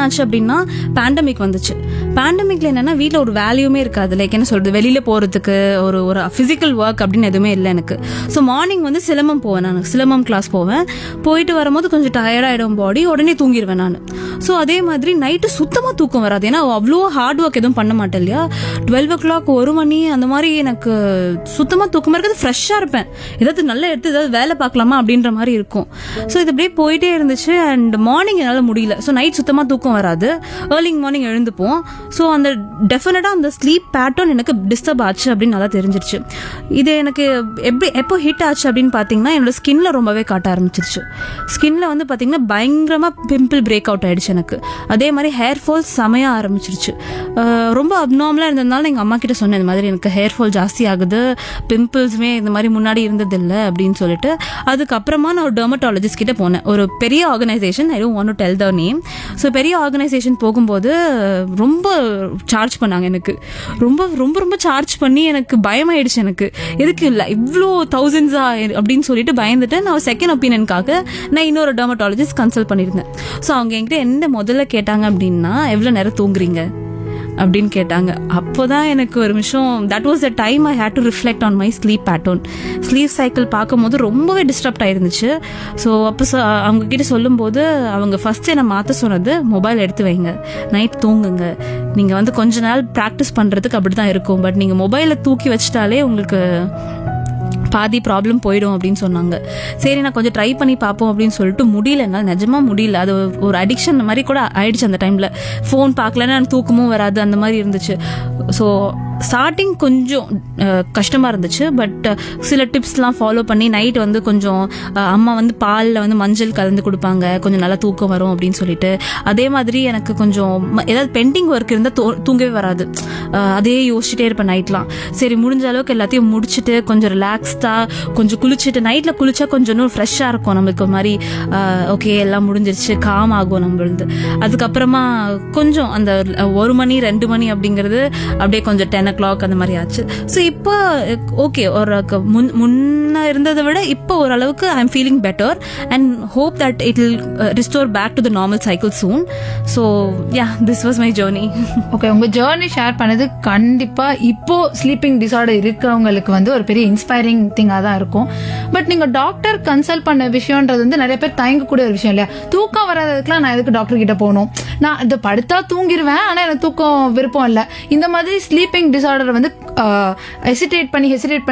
என்னாச்சு அப்படின்னா பேண்டமிக் வந்துச்சு பேண்டமிக்ல என்னன்னா வீட்டில் ஒரு வேல்யூமே இருக்காது லைக் என்ன சொல்றது வெளியில போறதுக்கு ஒரு ஒரு ஃபிசிக்கல் ஒர்க் அப்படின்னு எதுவுமே இல்லை எனக்கு ஸோ மார்னிங் வந்து சிலம்பம் போவேன் நான் சிலம்பம் கிளாஸ் போவேன் போயிட்டு வரும்போது கொஞ்சம் டயர்டாயிடும் பாடி உடனே தூங்கிடுவேன் நான் ஸோ அதே மாதிரி நைட்டு சுத்தமாக தூக்கம் வராது ஏன்னா அவ்வளோ ஹார்ட் ஒர்க் எதுவும் பண்ண மாட்டேன் இல்லையா டுவெல் ஓ கிளாக் ஒரு மணி அந்த மாதிரி எனக்கு சுத்தமாக தூக்கமாக இருக்கிறது ஃப்ரெஷ்ஷாக இருப்பேன் ஏதாவது நல்லா எடுத்து ஏதாவது வேலை பார்க்கலாமா அப்படின்ற மாதிரி இருக்கும் ஸோ இது அப்படியே போயிட்டே இருந்துச்சு அண்ட் மார்னிங் என்னால் முடியல ஸோ நைட் சுத்தமாக தூக்கம் வராது ஏர்லி மார்னிங் எழுந்துப்போம் ஸோ அந்த டெஃபினட்டாக அந்த ஸ்லீப் பேட்டர்ன் எனக்கு டிஸ்டர்ப் ஆச்சு அப்படின்னு நல்லா தெரிஞ்சிருச்சு இது எனக்கு எப்படி எப்போ ஹிட் ஆச்சு அப்படின்னு பார்த்தீங்கன்னா என்னோட ஸ்கின்ல ரொம்பவே காட்ட ஆரம்பிச்சிருச்சு ஸ்கின்ல வந்து பார்த்தீங்கன்னா பயங்கரமாக பிம்பிள் பிரேக் அவுட் ஆயிடுச்சு எனக்கு அதே மாதிரி ஹேர் ஃபால் செமையா ஆரம்பிச்சிருச்சு அஹ் ரொம்ப அப்நார்மலாக இருந்ததுனால எங்கள் அம்மா கிட்ட சொன்னேன் இந்த மாதிரி எனக்கு ஹேர் ஃபால் ஜாஸ்தி ஆகுது பிம்பிள்ஸுமே இந்த மாதிரி முன்னாடி இருந்ததில்லை அப்படின்னு சொல்லிட்டு அதுக்கப்புறமா நான் ஒரு டெர்மட்டாலஜிஸ்ட் கிட்ட போனேன் ஒரு பெரிய organisation I don't want to tell the name so பெரிய ஆர்கனைசேஷன் போகும்போது ரொம்ப சார்ஜ் பண்ணாங்க எனக்கு ரொம்ப ரொம்ப ரொம்ப சார்ஜ் பண்ணி எனக்கு பயமாயிடுச்சு எனக்கு எதுக்கு இல்லை இவ்வளோ தௌசண்ட்ஸா அப்படின்னு சொல்லிட்டு பயந்துட்டு நான் செகண்ட் ஒப்பீனியனுக்காக நான் இன்னொரு டெர்மட்டாலஜிஸ்ட் கன்சல்ட் பண்ணியிருந்தேன் ஸோ அவங்க என்கிட்ட என்ன முதல்ல கேட்டாங்க அப்படின்னா எவ்வளோ நேரம் தூங்குறீங்க அப்படின்னு கேட்டாங்க அப்போதான் எனக்கு ஒரு நிமிஷம் that was the time I had to reflect on my sleep pattern sleep cycle பார்க்கும்போது ரொம்பவே டிஸ்டர்ப்ட் ஆயிருந்துச்சு ஸோ அப்போ சொ- அவங்க கிட்ட சொல்லும்போது அவங்க ஃபர்ஸ்ட் என்னை மாற்ற சொன்னது மொபைல் எடுத்து வைங்க நைட் தூங்குங்க நீங்கள் வந்து கொஞ்ச நாள் ப்ராக்டிஸ் பண்ணுறதுக்கு அப்படி தான் இருக்கும் பட் நீங்கள் மொபைலை தூக்கி வச்சிட்டாலே உங்களுக்கு பாதி ப்ராப்ளம் போயிடும் அப்படின்னு சொன்னாங்க சரி நான் கொஞ்சம் ட்ரை பண்ணி பார்ப்போம் அப்படின்னு சொல்லிட்டு முடியல என்னால் நிஜமா முடியல அது ஒரு அடிக்ஷன் மாதிரி கூட ஆயிடுச்சு அந்த டைம்ல ஃபோன் பார்க்கலன்னா எனக்கு தூக்கமும் வராது அந்த மாதிரி இருந்துச்சு ஸோ ஸ்டார்டிங் கொஞ்சம் அஹ், கஷ்டமா இருந்துச்சு பட் சில டிப்ஸ்லாம் ஃபாலோ பண்ணி நைட் வந்து கொஞ்சம் அஹ், அம்மா வந்து பாலில் வந்து மஞ்சள் கலந்து கொடுப்பாங்க கொஞ்சம் நல்லா தூக்கம் வரும் அப்படின்னு சொல்லிட்டு அதே மாதிரி எனக்கு கொஞ்சம் ம- ஏதாவது பெண்டிங் ஒர்க் இருந்தால் தூங்கவே வராது அஹ், அதே யோசிச்சுட்டே இருப்பேன் நைட்லாம் சரி முடிஞ்ச அளவுக்கு எல்லாத்தையும் முடிச்சுட்டு கொஞ்சம் ரிலாக்ஸ்டா கொஞ்சம் குளிச்சுட்டு நைட்ல குளிச்சா கொஞ்சம் இன்னும் ஃப்ரெஷ்ஷாக இருக்கும் நம்மளுக்கு ஒரு மாதிரி ஓகே எல்லாம் முடிஞ்சிருச்சு காம் ஆகும் நம்மளது அதுக்கப்புறமா கொஞ்சம் அந்த ஒரு மணி ரெண்டு மணி அப்படிங்கிறது அப்படியே கொஞ்சம் டென் ஓ கிளாக் அந்த மாதிரி ஆச்சு ஸோ இப்போ ஓகே ஒரு க- முன் முன்ன இருந்ததை விட இப்போ ஓரளவுக்கு I am feeling better and hope that it will restore back to the normal cycle soon so yeah this was my journey okay உங்க ஜேர்னி ஷேர் பண்ணது கண்டிப்பா இப்போ ஸ்லீப்பிங் டிசார்டர் இருக்கிறவங்களுக்கு வந்து ஒரு பெரிய இன்ஸ்பைரிங் திங்கா தான் இருக்கும் பட் நீங்க டாக்டர் கன்சல்ட் பண்ண விஷயம்ன்றது வந்து நிறைய பேர் தயங்கக்கூடிய ஒரு விஷயம் இல்லையா தூக்கம் வராததுக்குலாம் நான் எதுக்கு டாக்டர் கிட்ட போகணும் நான் இது படுத்தா தூங்கிடுவேன் ஆனா எனக்கு தூக்கம் விருப்பம் இல்லை இந்த மாதிரி ஸ்லீப்பிங் டிசார்டர் வந்து ஹெசிடேட் பண்ணி ஹெசிடேட் பண்ணி